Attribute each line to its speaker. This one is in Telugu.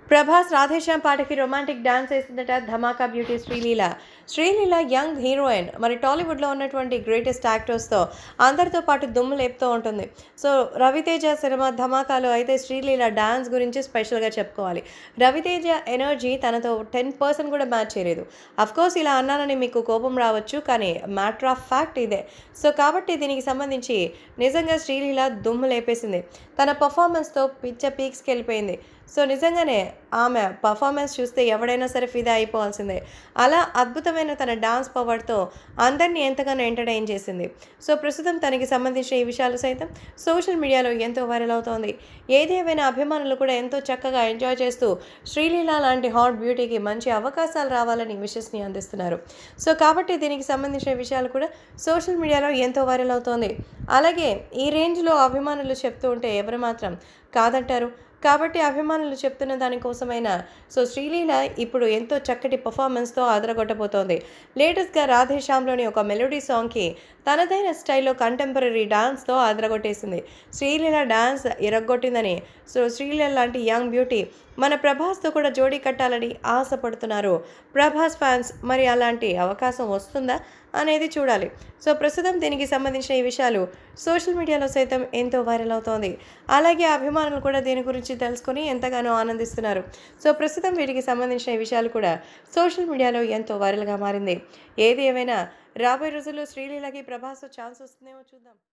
Speaker 1: ప్రభాస్ రాధేశ్యామ్ పాటకి రొమాంటిక్ డాన్స్ వేసిందట Dhamaka beauty Sreeleela Sreeleela young heroine మరి టాలీవుడ్లో ఉన్నటువంటి గ్రేటెస్ట్ యాక్టర్స్తో అందరితో పాటు దుమ్ము లేపుతూ ఉంటుంది సో రవితేజ సినిమా ధమాకాలో అయితే శ్రీలీల డాన్స్ గురించి స్పెషల్గా చెప్పుకోవాలి రవితేజ ఎనర్జీ తనతో టెన్ పర్సెంట్ కూడా మ్యాచ్ చేయలేదు కోర్స్ ఇలా అన్నానని మీకు కోపం రావచ్చు కానీ మ్యాటర్ ఆఫ్ ఫ్యాక్ట్ ఇదే సో కాబట్టి దీనికి సంబంధించి నిజంగా శ్రీలీల దుమ్ము లేపేసింది తన పర్ఫార్మెన్స్తో పిచ్చ పీక్స్కి వెళ్ళిపోయింది సో నిజంగానే ఆమె పర్ఫార్మెన్స్ చూస్తే ఎవడైనా సరే ఫిదా అయిపోవాల్సిందే అలా అద్భుతమైన తన డాన్స్ పవర్తో అందరినీ ఎంతగానో ఎంటర్టైన్ చేసింది సో ప్రస్తుతం తనకి సంబంధించిన ఈ విషయాలు సైతం సోషల్ మీడియాలో ఎంతో వైరల్ అవుతోంది ఏదేమైనా అభిమానులు కూడా ఎంతో చక్కగా ఎంజాయ్ చేస్తూ శ్రీలీల లాంటి హాట్ బ్యూటీకి మంచి అవకాశాలు రావాలని విషెస్ని అందిస్తున్నారు సో కాబట్టి దీనికి సంబంధించిన విషయాలు కూడా సోషల్ మీడియాలో ఎంతో వైరల్ అవుతోంది అలాగే ఈ రేంజ్లో అభిమానులు చెప్తూ ఉంటే ఎవరు మాత్రం కాదంటారు కాబట్టి అభిమానులు చెప్తున్న దానికోసమైనా సో శ్రీలీల ఇప్పుడు ఎంతో చక్కటి పర్ఫార్మెన్స్తో ఆదరగొట్టబోతోంది లేటెస్ట్గా రాధేశ్యామ్లోని ఒక మెలోడీ సాంగ్కి తనదైన స్టైల్లో కంటెంపరీ డాన్స్తో ఆదరగొట్టేసింది శ్రీలీల డాన్స్ ఇరగొట్టిందని సో శ్రీలీల లాంటి యంగ్ బ్యూటీ మన ప్రభాస్తో కూడా జోడీ కట్టాలని ఆశపడుతున్నారు ప్రభాస్ ఫ్యాన్స్ మరి అలాంటి అవకాశం వస్తుందా అనేది చూడాలి సో ప్రస్తుతం దీనికి సంబంధించిన ఈ విషయాలు సోషల్ మీడియాలో సైతం ఎంతో వైరల్ అవుతోంది అలాగే అభిమానులు కూడా దీని గురించి తెలుసుకొని ఎంతగానో ఆనందిస్తున్నారు సో ప్రస్తుతం వీటికి సంబంధించిన ఈ విషయాలు కూడా సోషల్ మీడియాలో ఎంతో వైరల్గా మారింది ఏది ఏమైనా రాబోయే రోజుల్లో శ్రీలీలకి ప్రభాస్ ఛాన్స్ వస్తుందేమో చూద్దాం